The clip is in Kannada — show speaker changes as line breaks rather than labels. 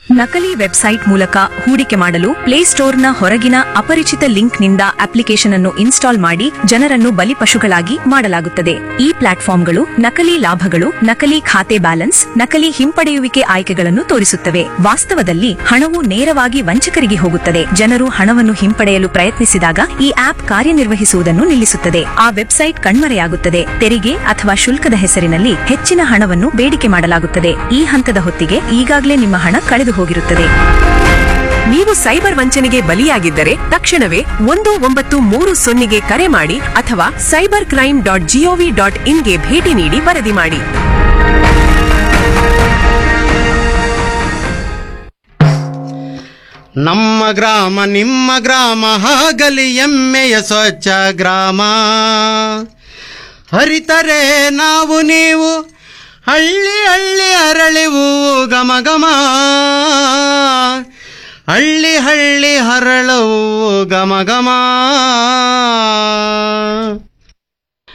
ನಕಲಿ ವೆಬ್ಸೈಟ್ ಮೂಲಕ ಹೂಡಿಕೆ ಮಾಡಲು ಪ್ಲೇಸ್ಟೋರ್ನ ಹೊರಗಿನ ಅಪರಿಚಿತ ಲಿಂಕ್ನಿಂದ ಅಪ್ಲಿಕೇಶನ್ ಅನ್ನು ಇನ್ಸ್ಟಾಲ್ ಮಾಡಿ ಜನರನ್ನು ಬಲಿಪಶುಗಳಾಗಿ ಮಾಡಲಾಗುತ್ತದೆ ಈ ಪ್ಲಾಟ್ಫಾರ್ಮ್ಗಳು ನಕಲಿ ಲಾಭಗಳು ನಕಲಿ ಖಾತೆ ಬ್ಯಾಲೆನ್ಸ್ ನಕಲಿ ಹಿಂಪಡೆಯುವಿಕೆ ಆಯ್ಕೆಗಳನ್ನು ತೋರಿಸುತ್ತವೆ ವಾಸ್ತವದಲ್ಲಿ ಹಣವು ನೇರವಾಗಿ ವಂಚಕರಿಗೆ ಹೋಗುತ್ತದೆ ಜನರು ಹಣವನ್ನು ಹಿಂಪಡೆಯಲು ಪ್ರಯತ್ನಿಸಿದಾಗ ಈ ಆಪ್ ಕಾರ್ಯನಿರ್ವಹಿಸುವುದನ್ನು ನಿಲ್ಲಿಸುತ್ತದೆ ಆ ವೆಬ್ಸೈಟ್ ಕಣ್ಮರೆಯಾಗುತ್ತದೆ ತೆರಿಗೆ ಅಥವಾ ಶುಲ್ಕದ ಹೆಸರಿನಲ್ಲಿ ಹೆಚ್ಚಿನ ಹಣವನ್ನು ಬೇಡಿಕೆ ಮಾಡಲಾಗುತ್ತದೆ ಈ ಹಂತದ ಹೊತ್ತಿಗೆ ಈಗಾಗಲೇ ನಿಮ್ಮ ಹಣ ಕಳೆದು ಹೋಗಿರುತ್ತದೆ
ನೀವು ಸೈಬರ್ ವಂಚನೆಗೆ ಬಲಿಯಾಗಿದ್ದರೆ ತಕ್ಷಣವೇ ಒಂದು ಒಂಬತ್ತು ಮೂರು ಸೊನ್ನೆಗೆ ಕರೆ ಮಾಡಿ ಅಥವಾ cyber crime dot GOV dot ಇನ್ಗೆ ಭೇಟಿ ನೀಡಿ ವರದಿ ಮಾಡಿ
ನಮ್ಮ ಗ್ರಾಮ ನಿಮ್ಮ ಗ್ರಾಮ ಹಾಗಲಿ ಎಮ್ಮೆಯ ಸ್ವಚ್ಛ ಗ್ರಾಮ ಹರಿತರೆ ನಾವು ನೀವು ಹಳ್ಳಿ ಹಳ್ಳಿ ಅರಳಿವು ಗಮ ಗಮ ಹಳ್ಳಿ ಹಳ್ಳಿ ಹರಳವು ಗಮ ಗಮ